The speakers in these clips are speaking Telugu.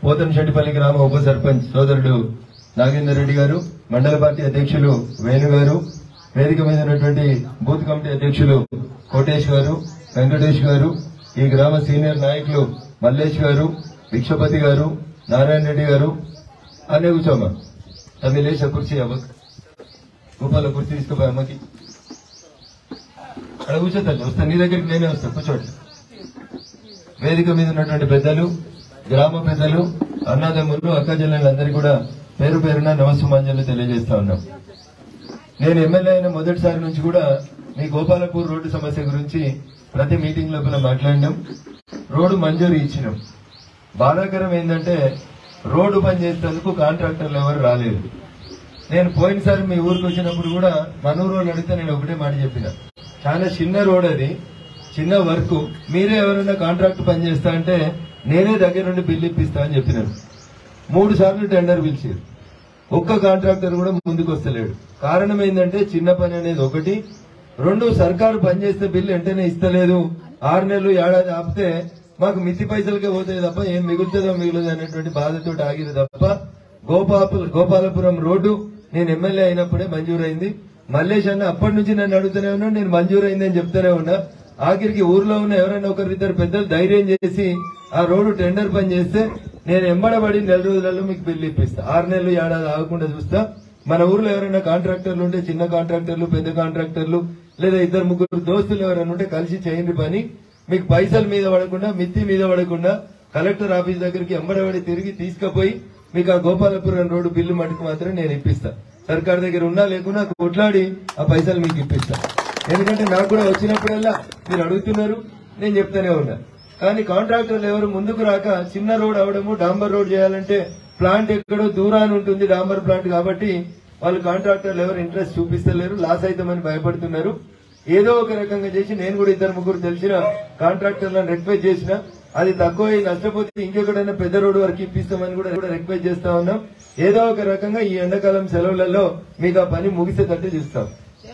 పోతనశెట్టిపల్లి గ్రామ ఉప సర్పంచ్ సోదరుడు నాగేందర్ రెడ్డి గారు మండల పార్టీ అధ్యక్షులు వేణు గారు వేదిక మీద ఉన్నటువంటి బూత్ కమిటీ అధ్యక్షులు కోటేష్ గారు వెంకటేష్ గారు ఈ గ్రామ సీనియర్ నాయకులు మల్లేష్ గారు భిక్షపతి గారు నారాయణ రెడ్డి గారు అనే కూర్చోమ్మా తమ్మి లేచా కుర్చీ అవ్వకు గోపాల కుర్చీ తీసుకుపోయి అమ్మకి అక్కడ కూర్చోతాను వస్తా నీ దగ్గరికి నేనే వస్తా కూర్చోండి వేదిక మీద ఉన్నటువంటి పెద్దలు గ్రామ పెద్దలు అన్నదమ్ములు అక్కజల్లందరికీ కూడా పేరు పేరున నమస్సుమాంజలు తెలియజేస్తా ఉన్నాం నేను ఎమ్మెల్యే అయిన మొదటిసారి నుంచి కూడా మీ గోపాలపూర్ రోడ్డు సమస్య గురించి ప్రతి మీటింగ్ లోపల మాట్లాడినాం రోడ్డు మంజూరు ఇచ్చినాం బాధాకరం ఏంటంటే రోడ్డు పని చేసేందుకు కాంట్రాక్టర్లు ఎవరు రాలేదు నేను పోయినసారి మీ ఊరికి వచ్చినప్పుడు కూడా మన ఊరు వాళ్ళు అడిగితే నేను ఒకటే మాట చెప్పిన చాలా చిన్న రోడ్ అది చిన్న వర్క్ మీరే ఎవరైనా కాంట్రాక్ట్ పని చేస్తా అంటే నేనే దగ్గర నుండి బిల్లు ఇప్పిస్తా అని చెప్పినాను మూడు సార్లు టెండర్ పిలిచారు ఒక్క కాంట్రాక్టర్ కూడా ముందుకు వస్తలేడు కారణం ఏంటంటే చిన్న పని అనేది ఒకటి రెండు సర్కారు పనిచేస్తే బిల్లు వెంటనే ఇస్తలేదు ఆరు నెలలు ఏడాది ఆపితే మాకు మితి పైసలకే పోతాయి తప్ప ఏం మిగులుతుందో మిగులుతుంది అనేటువంటి బాధతో ఆగిరు తప్ప గోపాల గోపాలపురం రోడ్డు నేను ఎమ్మెల్యే అయినప్పుడే మంజూరైంది మల్లేష్ అన్న అప్పటి నుంచి నన్ను అడుగుతూనే ఉన్నా నేను మంజూరైంది అని చెప్తూనే ఉన్నా ఆఖరికి ఊర్లో ఉన్న ఎవరైనా ఒకరిద్దరు పెద్దలు ధైర్యం చేసి ఆ రోడ్డు టెండర్ పని చేస్తే నేను ఎంబడబడి నెల రోజులలో మీకు బిల్లు ఇప్పిస్తా ఆరు నెలలు ఏడాది ఆగకుండా చూస్తా మన ఊర్లో ఎవరైనా కాంట్రాక్టర్లు ఉంటే చిన్న కాంట్రాక్టర్లు పెద్ద కాంట్రాక్టర్లు లేదా ఇద్దరు ముగ్గురు దోస్తులు ఎవరైనా ఉంటే కలిసి చేయండి పని మీకు పైసల మీద పడకుండా మిత్తి మీద పడకుండా కలెక్టర్ ఆఫీస్ దగ్గరికి ఎంబడబడి తిరిగి తీసుకుపోయి మీకు ఆ గోపాలపురం రోడ్డు బిల్లు మటుకు మాత్రం నేను ఇప్పిస్తా సర్కార్ దగ్గర ఉన్నా లేకున్నా కొట్లాడి ఆ పైసలు మీకు ఇప్పిస్తా ఎందుకంటే నాకు కూడా వచ్చినప్పుడల్లా మీరు అడుగుతున్నారు నేను చెప్తానే ఉన్నా కానీ కాంట్రాక్టర్లు ఎవరు ముందుకు రాక చిన్న రోడ్ అవడము డాంబర్ రోడ్ చేయాలంటే ప్లాంట్ ఎక్కడో దూరాన్ని ఉంటుంది డాంబర్ ప్లాంట్ కాబట్టి వాళ్ళు కాంట్రాక్టర్లు ఎవరు ఇంట్రెస్ట్ చూపిస్తలేరు లాస్ అవుతామని భయపడుతున్నారు ఏదో ఒక రకంగా చేసి నేను కూడా ఇద్దరు ముగ్గురు తెలిసిన కాంట్రాక్టర్లను రిక్వెస్ట్ చేసిన అది తక్కువ అయి నష్టపోతే ఇంకెక్కడైనా పెద్ద రోడ్డు వరకు ఇప్పిస్తామని కూడా కూడా రిక్వెస్ట్ చేస్తా ఉన్నాం ఏదో ఒక రకంగా ఈ ఎండాకాలం సెలవులలో మీకు ఆ పని ముగిసేటట్టు చూస్తాం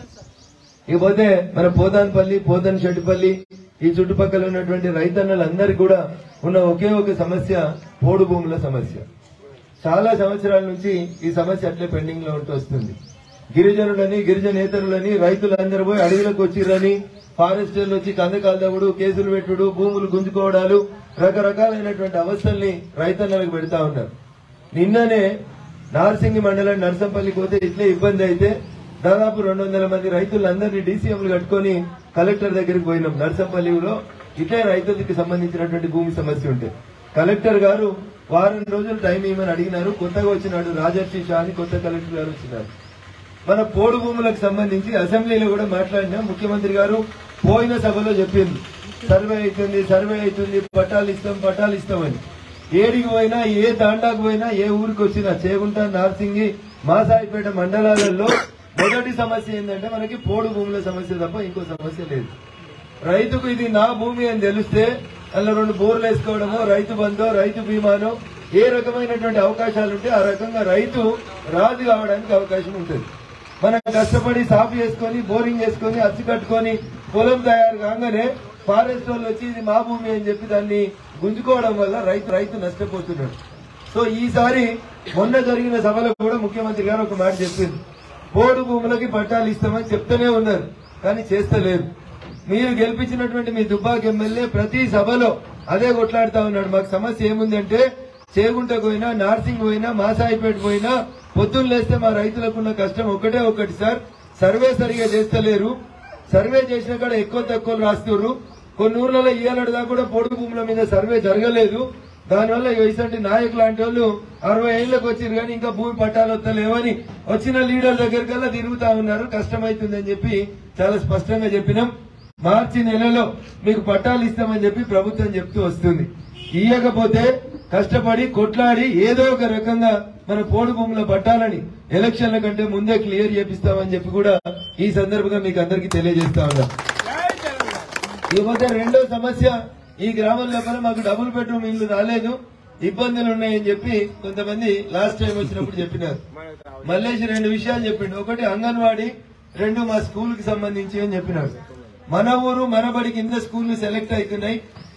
ఇకపోతే మన పోతాన్పల్లి పోతన్ షెట్టిపల్లి ఈ చుట్టుపక్కల ఉన్నటువంటి రైతన్నలందరికీ కూడా ఉన్న ఒకే ఒక సమస్య పోడు భూముల సమస్య చాలా సంవత్సరాల నుంచి ఈ సమస్య అట్లే పెండింగ్ లో ఉంటూ వస్తుంది గిరిజనులని గిరిజనేతరులని రైతులందరూ పోయి అడవులకు వచ్చిర్రని ఫారెస్టర్లు వచ్చి కందకాలదవుడు కేసులు పెట్టుడు భూములు గుంజుకోవడాలు రకరకాలైనటువంటి అవస్థల్ని రైతన్నలకు పెడతా ఉన్నారు నిన్ననే నార్సింగి మండలం నర్సంపల్లికి పోతే ఇట్లే ఇబ్బంది అయితే దాదాపు రెండు వందల మంది రైతులందరినీ డీసీఎంలు కట్టుకొని కలెక్టర్ దగ్గరికి పోయినాం నర్సంపల్లిలో ఇట్లే రైతులకి సంబంధించినటువంటి భూమి సమస్య ఉంటే కలెక్టర్ గారు వారం రోజులు టైం ఇవ్వమని అడిగినారు కొత్తగా వచ్చినాడు రాజర్షి షా అని కొత్త కలెక్టర్ గారు వచ్చినారు మన పోడు భూములకు సంబంధించి అసెంబ్లీలో కూడా మాట్లాడినా ముఖ్యమంత్రి గారు పోయిన సభలో చెప్పింది సర్వే అవుతుంది సర్వే అవుతుంది పట్టాలు ఇస్తాం పట్టాలు ఇస్తామని ఏడికి పోయినా ఏ తాండాకు పోయినా ఏ ఊరికి వచ్చినా చేగుంట నార్సింగి మాసాయిపేట మండలాలలో మొదటి సమస్య ఏంటంటే మనకి పోడు భూముల సమస్య తప్ప ఇంకో సమస్య లేదు రైతుకు ఇది నా భూమి అని తెలిస్తే అందులో రెండు బోర్లు వేసుకోవడమో రైతు బంధో రైతు బీమానో ఏ రకమైనటువంటి అవకాశాలు ఉంటే ఆ రకంగా రైతు రాజు కావడానికి అవకాశం ఉంటుంది మనం కష్టపడి సాఫ్ చేసుకొని బోరింగ్ చేసుకొని అచ్చి కట్టుకొని పొలం తయారు కాగానే ఫారెస్ట్ వాళ్ళు వచ్చి ఇది మా భూమి అని చెప్పి దాన్ని గుంజుకోవడం వల్ల రైతు రైతు నష్టపోతున్నాడు సో ఈసారి మొన్న జరిగిన సభలో కూడా ముఖ్యమంత్రి గారు ఒక మాట చెప్పింది పోడు భూములకి పట్టాలు ఇస్తామని చెప్తూనే ఉన్నారు కానీ చేస్తలేరు మీరు గెలిపించినటువంటి మీ దుబ్బాక ఎమ్మెల్యే ప్రతి సభలో అదే కొట్లాడుతా ఉన్నాడు మాకు సమస్య ఏముందంటే చేగుంటకు పోయినా నార్సింగ్ పోయినా మాసాయిపేట పోయినా పొద్దున్న లేస్తే మా రైతులకున్న కష్టం ఒకటే ఒకటి సార్ సర్వే సరిగా చేస్తలేరు సర్వే చేసిన కాడ ఎక్కువ తక్కువ రాస్తున్నారు కొన్ని ఊర్లలో ఇయ్యాలడు దాకా కూడా పొడుగు భూముల మీద సర్వే జరగలేదు దానివల్ల ఇటువంటి నాయకులు లాంటి వాళ్ళు అరవై ఏళ్ళకి వచ్చిరు కానీ ఇంకా భూమి పట్టాలు వస్తలేవని వచ్చిన లీడర్ దగ్గరికల్లా తిరుగుతా ఉన్నారు కష్టమైతుందని చెప్పి చాలా స్పష్టంగా చెప్పినాం మార్చి నెలలో మీకు పట్టాలు ఇస్తామని చెప్పి ప్రభుత్వం చెప్తూ వస్తుంది ఇయ్యకపోతే కష్టపడి కొట్లాడి ఏదో ఒక రకంగా మన పోడు భూముల పట్టాలని ఎలక్షన్ల కంటే ముందే క్లియర్ చేపిస్తామని చెప్పి కూడా ఈ సందర్భంగా మీకు అందరికీ తెలియజేస్తా ఉన్నాం ఇకపోతే రెండో సమస్య ఈ గ్రామం లోపల మాకు డబుల్ బెడ్రూమ్ ఇల్లు రాలేదు ఇబ్బందులు ఉన్నాయని చెప్పి కొంతమంది లాస్ట్ టైం వచ్చినప్పుడు చెప్పినారు మల్లేసి రెండు విషయాలు చెప్పిండు ఒకటి అంగన్వాడీ రెండు మా స్కూల్ కి సంబంధించి అని చెప్పినాడు మన ఊరు మన బడి కింద స్కూల్ సెలెక్ట్ అవుతున్నాయి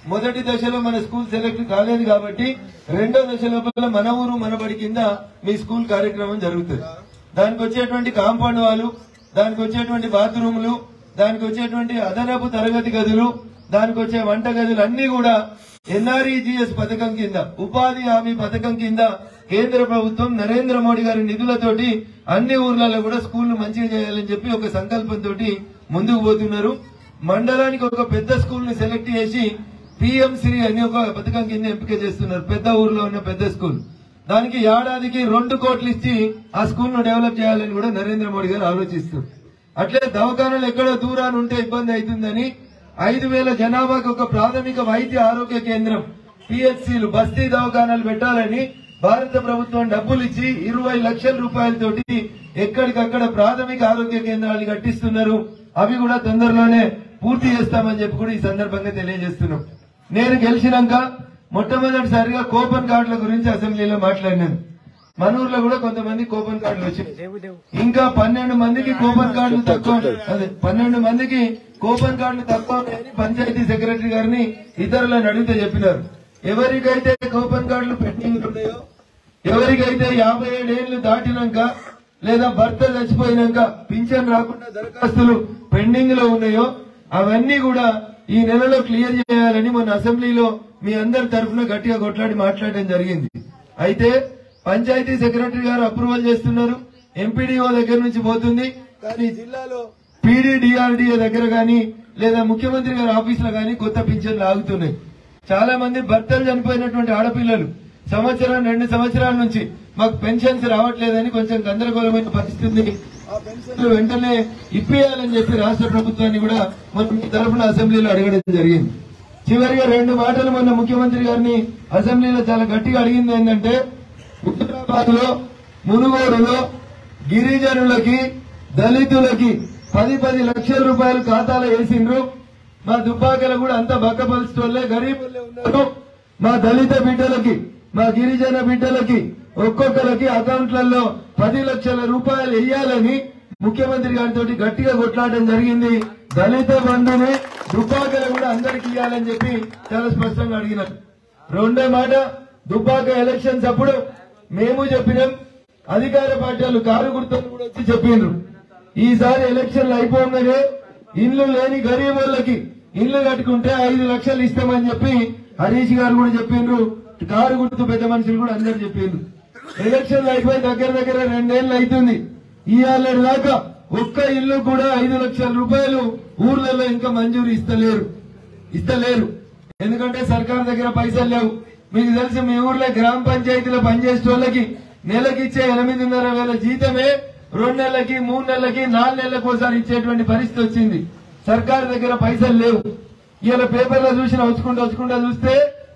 మొదటి దశలో మన స్కూల్ సెలెక్ట్ కాలేదు కాబట్టి రెండో దశ లోపల మన ఊరు మన బడి కింద మీ స్కూల్ కార్యక్రమం జరుగుతుంది దానికి వచ్చేటువంటి కాంపౌండ్ వాళ్ళు దానికి వచ్చేటువంటి బాత్రూములు దానికి వచ్చేటువంటి అదనపు తరగతి గదులు దానికి వచ్చే వంట గదులు అన్ని కూడా ఎన్ఆర్ఈజిఎస్ పథకం కింద ఉపాధి హామీ పథకం కింద కేంద్ర ప్రభుత్వం నరేంద్ర మోడీ గారి నిధులతోటి అన్ని ఊర్లలో కూడా స్కూళ్లు మంచిగా చేయాలని చెప్పి ఒక సంకల్పంతో ముందుకు పోతున్నారు మండలానికి ఒక పెద్ద స్కూల్ ని సెలెక్ట్ చేసి పిఎం శ్రీ అని ఒక పథకం కింద ఎంపిక చేస్తున్నారు పెద్ద ఊర్లో ఉన్న పెద్ద స్కూల్ దానికి ఏడాదికి రెండు కోట్లు ఇచ్చి ఆ స్కూల్ ను డెవలప్ చేయాలని కూడా నరేంద్ర మోడీ గారు ఆలోచిస్తారు అట్లే దవాఖానాలు ఎక్కడో దూరాన్ని ఉంటే ఇబ్బంది అవుతుందని ఐదు వేల జనాభాకు ఒక ప్రాథమిక వైద్య ఆరోగ్య కేంద్రం పిహెచ్సిలు బస్తీ దవాఖానాలు పెట్టాలని భారత ప్రభుత్వం డబ్బులు ఇచ్చి ఇరవై లక్షల రూపాయలతోటి ఎక్కడికక్కడ ప్రాథమిక ఆరోగ్య కేంద్రాలు కట్టిస్తున్నారు అవి కూడా తొందరలోనే పూర్తి చేస్తామని చెప్పి కూడా ఈ సందర్భంగా తెలియజేస్తున్నాం నేను గెలిచినాక మొట్టమొదటిసారిగా కూపన్ కార్డుల గురించి అసెంబ్లీలో మాట్లాడినాను మన ఊర్లో కూడా కొంతమంది కూపన్ కార్డులు వచ్చాయి ఇంకా పన్నెండు మందికి కూపన్ కార్డులు తక్కువ అదే పన్నెండు మందికి కూపన్ కార్డులు తక్కువ ఉన్నాయని పంచాయతీ సెక్రటరీ గారిని ఇతరులను అడిగితే చెప్పినారు ఎవరికైతే కూపన్ కార్డులు పెండింగ్ ఉన్నాయో ఎవరికైతే యాభై ఏడేళ్లు దాటినాక లేదా భర్త చచ్చిపోయినాక పింఛన్ రాకుండా దరఖాస్తులు పెండింగ్ లో ఉన్నాయో అవన్నీ కూడా ఈ నెలలో క్లియర్ చేయాలని మొన్న అసెంబ్లీలో మీ అందరి తరఫున గట్టిగా కొట్లాడి మాట్లాడడం జరిగింది అయితే పంచాయతీ సెక్రటరీ గారు అప్రూవల్ చేస్తున్నారు ఎంపీడీఓ దగ్గర నుంచి పోతుంది కానీ జిల్లాలో పీడీడీఆర్డీఏ దగ్గర గాని లేదా ముఖ్యమంత్రి గారి ఆఫీసులో గాని కొత్త పింఛన్లు ఆగుతున్నాయి చాలా మంది భర్తలు చనిపోయినటువంటి ఆడపిల్లలు సంవత్సరం రెండు సంవత్సరాల నుంచి మాకు పెన్షన్స్ రావట్లేదని కొంచెం గందరగోళమైన పరిస్థితి ఉంది. ఆ పెన్షన్లు వెంటనే ఇప్పేయాలని చెప్పి రాష్ట్ర ప్రభుత్వాన్ని కూడా మన మీ తరఫున అసెంబ్లీలో అడగడం జరిగింది చివరిగా రెండు మాటలు మొన్న ముఖ్యమంత్రి గారిని అసెంబ్లీలో చాలా గట్టిగా అడిగింది ఏంటంటే హుజరాబాద్ లో మునుగోడులో గిరిజనులకి దళితులకి పది పది లక్షల రూపాయలు ఖాతాలో వేసిండ్రు మా దుబ్బాకలు కూడా అంత బక్కపరుచుకోలే గరీబులే ఉన్నారు మా దళిత బిడ్డలకి మా గిరిజన బిడ్డలకి ఒక్కొక్కరికి అకౌంట్లలో పది లక్షల రూపాయలు వేయాలని ముఖ్యమంత్రి గారితో గట్టిగా కొట్లాడడం జరిగింది దళిత బంధుని దుబ్బాకలు కూడా అందరికి ఇవ్వాలని చెప్పి చాలా స్పష్టంగా అడిగినారు రెండో మాట దుబ్బాక ఎలక్షన్స్ అప్పుడు మేము చెప్పినాం అధికార పార్టీలు కారు గుర్తులు కూడా వచ్చి చెప్పిండ్రు ఈసారి ఎలక్షన్లు అయిపోగానే ఇల్లు లేని గరీబ్ వాళ్ళకి ఇల్లు కట్టుకుంటే ఐదు లక్షలు ఇస్తామని చెప్పి హరీష్ గారు కూడా చెప్పిండ్రు కారు గుర్తు పెద్ద మనుషులు కూడా అందరు చెప్పిండ్రు ఎలక్షన్లు అయిపోయి దగ్గర దగ్గర రెండేళ్లు అవుతుంది ఇవాళ దాకా ఒక్క ఇల్లు కూడా ఐదు లక్షల రూపాయలు ఊర్లలో ఇంకా మంజూరు ఇస్తలేరు ఇస్తలేరు ఎందుకంటే సర్కార్ దగ్గర పైసలు లేవు మీకు తెలిసి మీ ఊర్లో గ్రామ పంచాయతీలో పనిచేసే వాళ్ళకి నెలకి ఇచ్చే ఎనిమిదిన్నర వేల జీతమే రెండు నెలలకి మూడు నెలలకి నాలుగు నెలలకు ఒకసారి ఇచ్చేటువంటి పరిస్థితి వచ్చింది సర్కార్ దగ్గర పైసలు లేవు ఇలా పేపర్లో చూసిన వచ్చుకుంటూ వచ్చుకుంటూ చూస్తే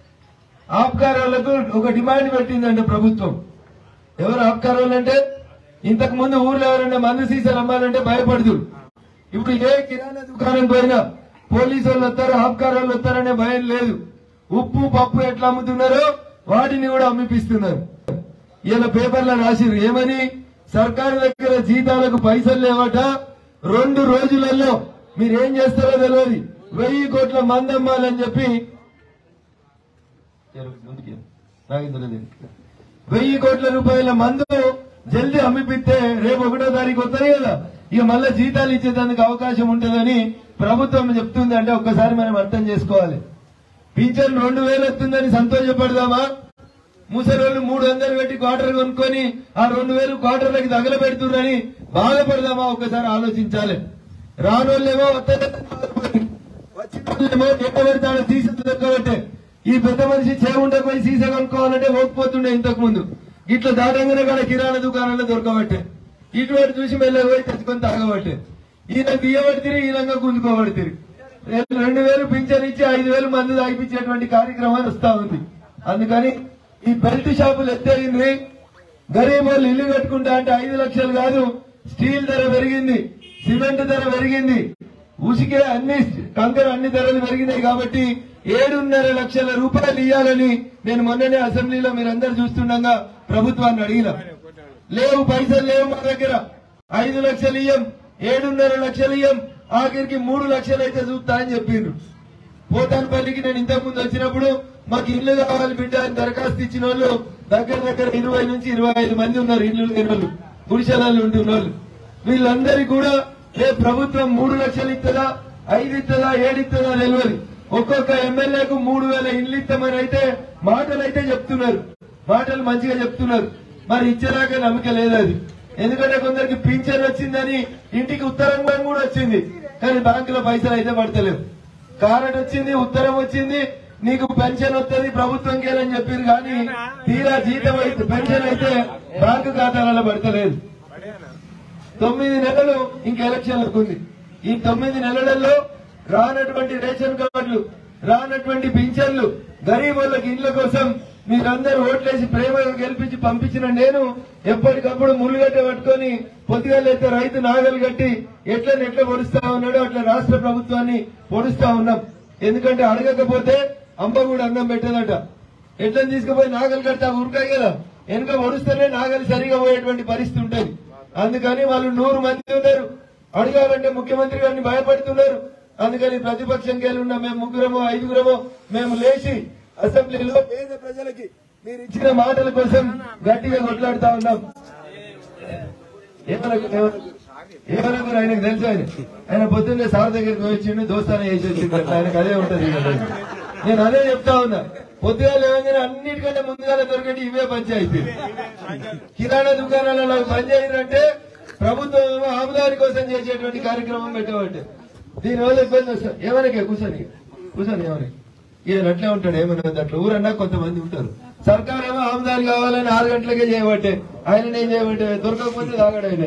ఆప్కార్ వాళ్ళకు ఒక డిమాండ్ పెట్టిందండి ప్రభుత్వం ఎవరు ఆప్కార్ వాళ్ళు అంటే ఇంతకు ముందు ఊర్లో ఎవరైనా మందు సీసాలు అమ్మాలంటే భయపడదు ఇప్పుడు ఏ కిరాణా దుకాణం పోయినా పోలీసు వాళ్ళు వస్తారు ఆప్కార్ వాళ్ళు వస్తారనే భయం లేదు ఉప్పు పప్పు ఎట్లా అమ్ముతున్నారో వాటిని కూడా అమ్మిపిస్తున్నారు ఇలా పేపర్లో రాసిరు ఏమని సర్కారు దగ్గర జీతాలకు పైసలు లేవట రెండు రోజులలో మీరేం చేస్తారో తెలియదు వెయ్యి కోట్ల మంది అమ్మాలని చెప్పి వెయ్యి కోట్ల రూపాయల మందు జల్దీ అమ్మిపిస్తే రేపు ఒకటో తారీఖు వస్తాయి కదా ఇక మళ్ళీ జీతాలు ఇచ్చేదానికి అవకాశం ఉంటుందని ప్రభుత్వం చెప్తుంది అంటే ఒక్కసారి మనం అర్థం చేసుకోవాలి పింఛన్ రెండు వేలు వస్తుందని సంతోషపడదామా ముసలోళ్ళు మూడు వందలు పెట్టి క్వార్టర్ కొనుక్కొని ఆ రెండు వేలు క్వార్టర్లకి తగలబెడుతున్నారని బాధపడదామా ఒక్కసారి ఆలోచించాలి రానోళ్ళేమో వస్తారని బాధపడి, వచ్చిన వాళ్ళేమో ఎక్కడ పెడతాడో తీసి దొరకబట్టే ఈ పెద్ద మనిషి చేగుంటకు పోయి సీసా కొనుక్కోవాలంటే ఓకపోతుండే ఇంతకు ముందు ఇట్లా దాటంగానే కూడా కిరాణా దుకాణంలో దొరకబట్టే ఇటువంటి చూసి మెల్లగా పోయి తెచ్చుకొని తాగబట్టే ఈయన తీయబడితే ఈయనంగా గుంజుకోబడితే రెండు వేలు పింఛన్ ఇచ్చి ఐదు వేలు మంది తాగిపించేటువంటి కార్యక్రమాలు వస్తా ఉంది అందుకని ఈ బెల్ట్ షాపులు ఎత్తేగింది గరీబ్ వాళ్ళు ఇల్లు కట్టుకుంటా అంటే ఐదు లక్షలు కాదు స్టీల్ ధర పెరిగింది సిమెంట్ ధర పెరిగింది ఉసికే అన్ని కంకర అన్ని ధరలు పెరిగినాయి కాబట్టి ఏడున్నర లక్షల రూపాయలు ఇవ్వాలని నేను మొన్ననే అసెంబ్లీలో మీరందరూ చూస్తుండగా ప్రభుత్వాన్ని అడిగిన లేవు పైసలు లేవు మా దగ్గర ఐదు లక్షలు ఇయ్యం ఏడున్నర లక్షలు ఇయ్యం ఆఖరికి మూడు లక్షలు అయితే చూస్తా అని చెప్పిండ్రు పోతాన్పల్లికి నేను ఇంతకు ముందు వచ్చినప్పుడు మాకు ఇల్లు కావాలి బిడ్డ అని దరఖాస్తు ఇచ్చిన వాళ్ళు దగ్గర దగ్గర ఇరవై నుంచి ఇరవై ఐదు మంది ఉన్నారు ఇల్లు లేని వాళ్ళు గుడిసెలలో ఉంటున్న వాళ్ళు వీళ్ళందరికీ కూడా రేపు ప్రభుత్వం మూడు లక్షలు ఇస్తుందా ఐదు ఇస్తుందా ఏడు ఇస్తుందా తెలియదు ఒక్కొక్క ఎమ్మెల్యేకు మూడు వేల ఇల్లు ఇస్తామని అయితే మాటలు అయితే చెప్తున్నారు మాటలు మంచిగా చెప్తున్నారు మరి ఇచ్చేదాకా నమ్మకం లేదు అది ఎందుకంటే కొందరికి పింఛన్ వచ్చిందని ఇంటికి ఉత్తరం కూడా వచ్చింది కానీ బ్యాంకులో పైసలు అయితే పడతలేవు కారణం వచ్చింది ఉత్తరం వచ్చింది నీకు పెన్షన్ వస్తుంది ప్రభుత్వం కేలని చెప్పారు కానీ తీరా జీతం అయితే పెన్షన్ అయితే బ్యాంకు ఖాతాలలో పడతలేదు తొమ్మిది నెలలు ఇంక ఎలక్షన్లకు ఉంది ఈ తొమ్మిది నెలలలో రానటువంటి రేషన్ కార్డులు రానటువంటి పింఛన్లు గరీబ్ వాళ్ళకి ఇళ్ల కోసం మీరందరూ ఓట్లేసి ప్రేమగా గెలిపించి పంపించిన నేను ఎప్పటికప్పుడు ముళ్ళుగడ్డ పట్టుకొని పొద్దుగాలైతే రైతు నాగలు కట్టి ఎట్లా ఎట్లా పొడుస్తా ఉన్నాడో అట్లా రాష్ట్ర ప్రభుత్వాన్ని పొడుస్తా ఉన్నాం ఎందుకంటే అడగకపోతే అమ్మ కూడా అన్నం పెట్టదట ఎట్లా తీసుకుపోయి నాగలు కడతా ఉరకాయి కదా వెనుక పొడుస్తూనే నాగలు సరిగా పోయేటువంటి పరిస్థితి ఉంటుంది అందుకని వాళ్ళు నూరు మంది ఉన్నారు అడగాలంటే ముఖ్యమంత్రి గారిని భయపడుతున్నారు అందుకని ప్రతిపక్షంకి వెళ్ళి ఉన్న మేము ముగ్గురమో ఐదుగురమో మేము లేచి అసెంబ్లీలో పేద ప్రజలకి మీరు ఇచ్చిన మాటల కోసం గట్టిగా కొట్లాడుతా ఉన్నాం ఏమనకు ఏమనకు ఏమనకు ఆయనకు తెలుసు ఆయన ఆయన పొద్దున్నే సార్ దగ్గరికి వచ్చిండు దోస్తాన చేసి వచ్చిండు అట్లా ఆయనకు అదే ఉంటది ఇక. నేను అదే చెప్తా ఉన్నా పొద్దుగా లేవగానే అన్నిటికంటే ముందుగా దొరికేటి ఇవే పంచాయతీ కిరాణా దుకాణాలలో పనిచేయాలంటే ప్రభుత్వం ఏమో ఆముదారి కోసం చేసేటువంటి కార్యక్రమం పెట్టబట్టే దీని వల్ల ఇబ్బంది వస్తుంది ఏమనకే కూర్చొని కూర్చొని ఏమనకి ఈయన అట్లే ఉంటాడు ఏమన్నా అట్లా ఊరన్నా కొంతమంది ఉంటారు సర్కార్ ఏమో ఆముదారి కావాలని ఆరు గంటలకే చేయబట్టే ఆయన ఏం చేయబట్టే దొరకకపోతే తాగాడు ఆయన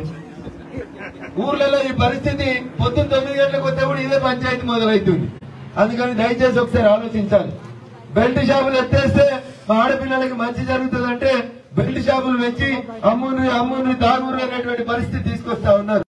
ఊర్లలో ఈ పరిస్థితి పొద్దున్న తొమ్మిది గంటలకు వచ్చేప్పుడు ఇదే పంచాయతీ మొదలవుతుంది అందుకని దయచేసి ఒకసారి ఆలోచించాలి బెల్ట్ షాపులు ఎత్తేస్తే మా ఆడపిల్లలకి మంచి జరుగుతుందంటే బెల్ట్ షాపులు పెంచి అమ్ముని అమ్ముని తాగురు అనేటువంటి పరిస్థితి తీసుకొస్తా ఉన్నారు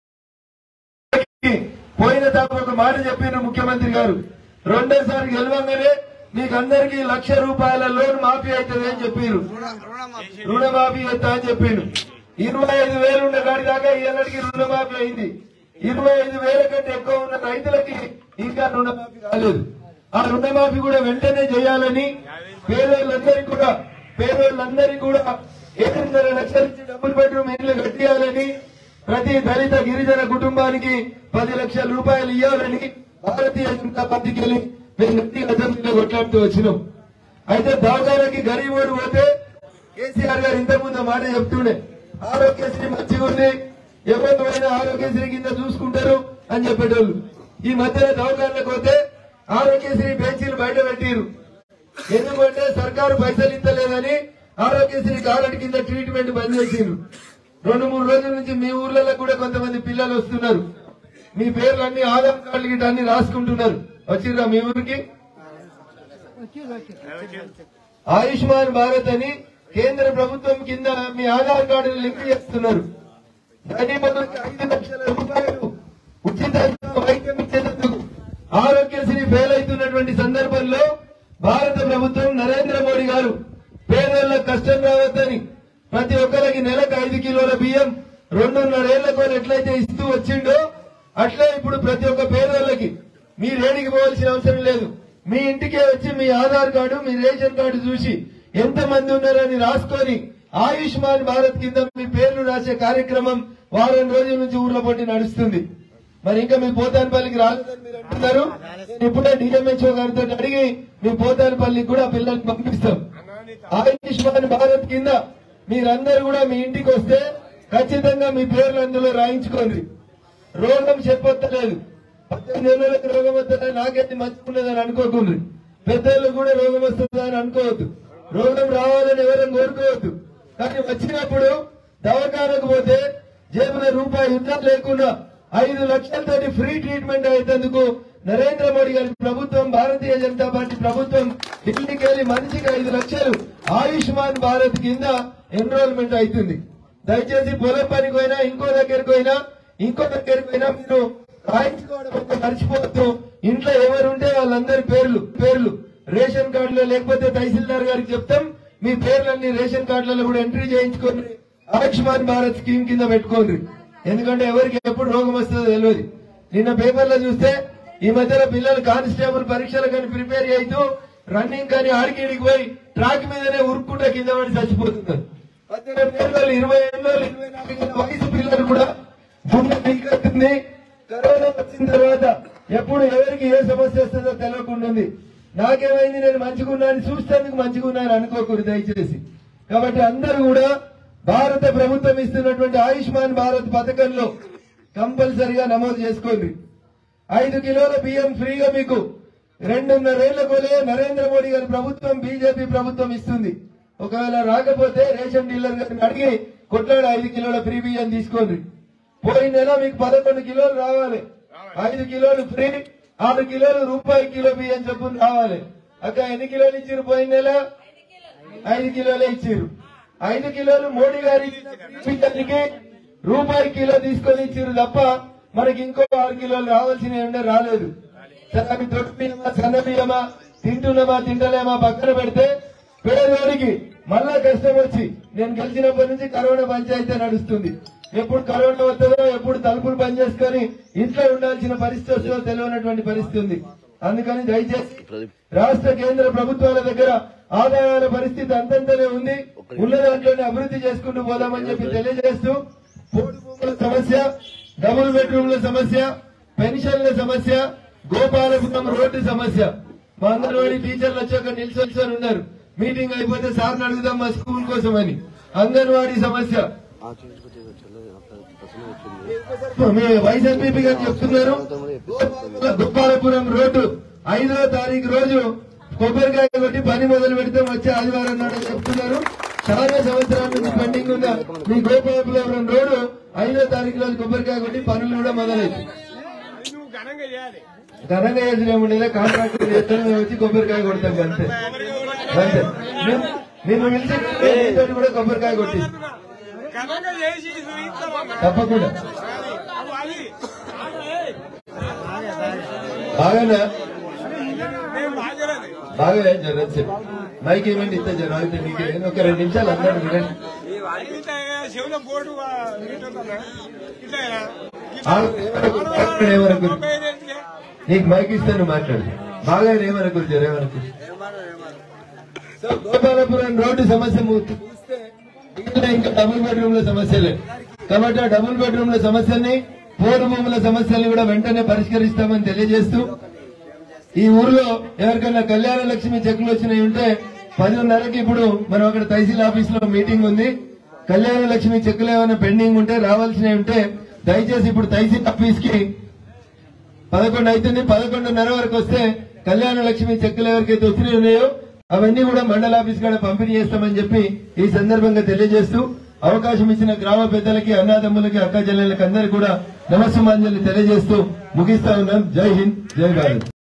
పోయిన తప్ప ఒక మాట చెప్పిన ముఖ్యమంత్రి గారు రెండోసారి గెలవంగానే మీకు అందరికీ లక్ష రూపాయల లోన్ మాఫీ అవుతుంది అని చెప్పారు రుణమాఫీ అవుతా అని చెప్పిండు ఇరవై ఐదు వేలు ఉన్న కాడి దాకా ఏళ్ళకి రుణమాఫీ అయింది ఇరవై ఐదు వేల కంటే ఎక్కువ ఉన్న రైతులకి ఇంకా రుణమాఫీ కాలేదు ఆ రుణమాఫీ కూడా వెంటనే చేయాలని పేదోళ్ళందరికీ కూడా పేదోళ్ళందరికీ కూడా ఏడున్నర లక్షల నుంచి డబుల్ బెడ్రూమ్ ఇల్లు కట్టియాలని ప్రతి దళిత గిరిజన కుటుంబానికి పది లక్షల రూపాయలు ఇవ్వాలని భారతీయ జనతా పార్టీకి వెళ్ళి మేము గట్టిగా అసెంబ్లీలో కొట్లాడుతూ వచ్చినాం అయితే దవాఖానకి గరీబోడు పోతే కేసీఆర్ గారు ఇంతకుముందు మాట చెప్తుండే ఆరోగ్యశ్రీ మంచిగా ఉంది ఎవరికైనా ఆరోగ్యశ్రీ కింద చూసుకుంటారు అని చెప్పేటోళ్ళు ఈ మధ్యన దవాఖానలకు పోతే ఆరోగ్యశ్రీ బెంచీలు బయట పెట్టిరు ఎందుకంటే సర్కారు పైసలు ఇస్తలేదని ఆరోగ్యశ్రీ కార్డు కింద ట్రీట్మెంట్ బంద్ చేసిండ్రు రెండు మూడు రోజుల నుంచి మీ ఊర్లలో కూడా కొంతమంది పిల్లలు వస్తున్నారు మీ పేర్లు అన్ని ఆధార్ కార్డులు గిట్ట అన్ని రాసుకుంటున్నారు వచ్చిర్రా మీ ఊరికి ఆయుష్మాన్ భారత్ అని కేంద్ర ప్రభుత్వం కింద మీ ఆధార్ కార్డును లింక్ చేస్తున్నారు దాని మనకి ఐదు లక్షల రూపాయలు ఉచిత వైద్యం ఇచ్చేందుకు ఆరోగ్యశ్రీ ఫెయిల్ అవుతున్నటువంటి సందర్భంలో భారత ప్రభుత్వం నరేంద్ర మోడీ గారు పేదోళ్ళకు కష్టం రావద్దని ప్రతి ఒక్కరికి నెలకు ఐదు కిలోల బియ్యం రెండున్నరేళ్లకు ఎట్లయితే ఇస్తూ వచ్చిండో అట్లే ఇప్పుడు ప్రతి ఒక్క పేదోళ్ళకి మీరు ఏడికి పోవాల్సిన అవసరం లేదు మీ ఇంటికే వచ్చి మీ ఆధార్ కార్డు మీ రేషన్ కార్డు చూసి ఎంత మంది ఉన్నారని రాసుకొని ఆయుష్మాన్ భారత్ కింద మీ పేర్లు రాసే కార్యక్రమం వారం రోజుల నుంచి ఊర్లో పట్టి నడుస్తుంది మరి ఇంకా మీ పోతానపల్లికి రాలేదని మీరు అంటున్నారు నేను ఇప్పుడే డిఎంహెచ్ఓ గారితో అడిగి మీ పోతానపల్లికి కూడా పిల్లల్ని పంపిస్తాం ఆయుష్మాన్ భారత్ కింద మీరందరూ కూడా మీ ఇంటికి వస్తే ఖచ్చితంగా మీ పేర్లు అందులో రాయించుకోండి రోగం చెప్పొత్తలేదు పద్దెనిమిది ఏళ్ళకి రోగం వస్తుందని నాకైతే మంచిగున్నదని అనుకోకుండ్రి పెద్దలు కూడా రోగం వస్తుందని అనుకోవద్దు రోగం రావాలని ఎవరైనా కోరుకోవద్దు కానీ వచ్చినప్పుడు దవాఖానకు పోతే జేబున రూపాయి యుద్ధం లేకుండా ఐదు లక్షలతోటి ఫ్రీ ట్రీట్మెంట్ అయ్యేందుకు నరేంద్ర మోడీ గారి ప్రభుత్వం భారతీయ జనతా పార్టీ ప్రభుత్వం ఢిల్లీకి వెళ్లి మనిషికి ఐదు లక్షలు ఆయుష్మాన్ భారత్ కింద ఎన్రోల్మెంట్ అవుతుంది దయచేసి పొలం పనికి పోయినా ఇంకో దగ్గరికి పోయినా ఇంకో దగ్గరికి పోయినా మీరు రాయించుకోవడం ఒక్క మర్చిపోవద్దు ఇంట్లో ఎవరు ఉంటే వాళ్ళందరి పేర్లు పేర్లు రేషన్ కార్డులో లేకపోతే తహసీల్దార్ గారికి చెప్తాం మీ పేర్లన్నీ రేషన్ కార్డులలో కూడా ఎంట్రీ చేయించుకోండి ఆయుష్మాన్ భారత్ స్కీమ్ కింద పెట్టుకోండి ఎందుకంటే ఎవరికి ఎప్పుడు రోగం వస్తుందో తెలియదు నిన్న పేపర్లో చూస్తే ఈ మధ్యలో పిల్లలు కానిస్టేబుల్ పరీక్షలు కానీ ప్రిపేర్ అవుతూ రన్నింగ్ కానీ ఆడికిడికి పోయి ట్రాక్ మీదనే ఉరుక్కుంటా కింద పడి చచ్చిపోతున్నారు పద్దెనిమిది ఏళ్ళు ఇరవై ఏళ్ళు ఇరవై నాలుగు ఏళ్ళ వయసు పిల్లలు కూడా గుండె పీకెత్తుంది కరోనా వచ్చిన తర్వాత ఎప్పుడు ఎవరికి ఏ సమస్య వస్తుందో తెలియకుండా ఉంది నాకేమైంది నేను మంచిగున్నాను చూస్తానికి మంచిగున్నాను అనుకోకూడదు దయచేసి కాబట్టి అందరూ కూడా భారత ప్రభుత్వం ఇస్తున్నటువంటి ఆయుష్మాన్ భారత్ పథకంలో కంపల్సరిగా నమోదు చేసుకోండి ఐదు కిలోల బియ్యం ఫ్రీగా మీకు రెండున్నరేళ్ల కొలే నరేంద్ర మోడీ గారి ప్రభుత్వం బీజేపీ ప్రభుత్వం ఇస్తుంది ఒకవేళ రాకపోతే రేషన్ డీలర్ గారిని అడిగి కొట్లాడి ఐదు కిలోల ఫ్రీ బియ్యం తీసుకోండి పోయిన నెల మీకు పదకొండు కిలోలు రావాలి ఐదు కిలోలు ఫ్రీ ఆరు కిలోలు రూపాయి కిలో బియ్యం చొప్పున రావాలి అక్క ఎన్ని కిలోలు ఇచ్చారు పోయిన నెల ఐదు కిలోలే ఇచ్చారు ఐదు కిలోలు మోడీ గారి బియ్యానికి రూపాయి కిలో తీసుకొని ఇచ్చారు తప్ప మనకి ఇంకో ఆరు కిలోలు రావాల్సినవి ఉండే రాలేదు సరే అవి దొడ్డు బియ్యమా సన్న బియ్యమా తింటున్నామా తింటలేమా పక్కన పెడితే పేదవాడికి మళ్ళా కష్టం వచ్చి నేను గెలిచినప్పటి నుంచి కరోనా పంచాయతీ నడుస్తుంది ఎప్పుడు కరోనా వస్తుందో ఎప్పుడు తలుపులు బంద్ చేసుకొని ఇంట్లో ఉండాల్సిన పరిస్థితి వస్తుందో తెలియనటువంటి పరిస్థితి ఉంది అందుకని దయచేసి రాష్ట్ర కేంద్ర ప్రభుత్వాల దగ్గర ఆదాయాల పరిస్థితి అంతంతనే ఉంది ఉన్న దాంట్లోనే అభివృద్ధి చేసుకుంటూ పోదామని చెప్పి తెలియజేస్తూ పోడు భూముల సమస్య డబుల్ బెడ్రూమ్ల సమస్య పెన్షన్ల సమస్య గోపాలపురం రోడ్డు సమస్య మా అంగన్వాడీ టీచర్లు వచ్చాక నిల్చొని ఉన్నారు మీటింగ్ అయిపోతే సార్ని అడుగుదాం మా స్కూల్ కోసం అని అంగన్వాడీ సమస్య మీ వైస్ ఎంపీపీ గారు చెప్తున్నారు గోపాలపురం రోడ్డు ఐదో తారీఖు రోజు కొబ్బరికాయ కొట్టి పని మొదలు పెడితే వచ్చే ఆదివారం నాడు చెప్తున్నారు చాలా సంవత్సరాల నుంచి పెండింగ్ ఉన్న మీ గోపాలపురం రోడ్డు ఐదో తారీఖు రోజు కొబ్బరికాయ కొట్టి పనులు కూడా మొదలైంది నువ్వు ఘనంగా చేయాలి ఘనంగా చేసిన ఏముండేదా కాంట్రాక్టర్ చేస్తాను మేము వచ్చి కొబ్బరికాయ కొడతాం అంతే అంతే నేను- నేను పిలిచి మీతోటి కూడా కొబ్బరికాయ కొట్టి ఘనంగా చేసి చూపిస్తామన్నా తప్పకుండా అవు అది బాగానే మేము బాగలేదు బాగా జరగచ్చు మైక్ ఏమండి ఇంత జనం అయితే మీకు నేను ఒక రెండు నిమిషాలు అందరూ వినండి ఇట్లా శివుల బోర్డు ఇట్లా ఆగు, ఏమనకు, ఆగు, ఏమనకు. నీకు మైక్ ఇస్తే నువ్వు మాట్లాడు బాగా ఏమనుకో జరేమనుకో సో గోపాలపురం రోడ్డు సమస్య ము- చూస్తే మిగిలిన ఇంకా డబుల్ బెడ్రూమ్ల సమస్యలే కాబట్టి ఆ డబుల్ బెడ్రూమ్ల సమస్యల్ని పోరు భూముల సమస్యల్ని కూడా వెంటనే పరిష్కరిస్తామని తెలియజేస్తూ ఈ ఊర్లో ఎవరికైనా కళ్యాణ లక్ష్మి చెక్కులు వచ్చినాయి ఉంటే పదిన్నరకి ఇప్పుడు మనం అక్కడ తహసీల్ ఆఫీస్ లో మీటింగ్ ఉంది కళ్యాణ లక్ష్మి చెక్కులు ఏమైనా పెండింగ్ ఉంటే రావాల్సినవి ఉంటే దయచేసి ఇప్పుడు తహసీల్ ఆఫీస్ కి పదకొండు అవుతుంది పదకొండున్నర వరకు వస్తే కళ్యాణ లక్ష్మి చెక్కులు ఎవరికైతే వచ్చినాయి ఉన్నాయో అవన్నీ కూడా మండల ఆఫీస్ కాడ పంపిణీ చేస్తామని చెప్పి ఈ సందర్భంగా తెలియజేస్తూ అవకాశం ఇచ్చిన గ్రామ పెద్దలకి అన్నదమ్ములకి అక్క చెల్లెళ్ళకి అందరికీ కూడా నమస్సుమాంజలి తెలియజేస్తూ ముగిస్తా ఉన్నాం జై హింద్ జై భారత్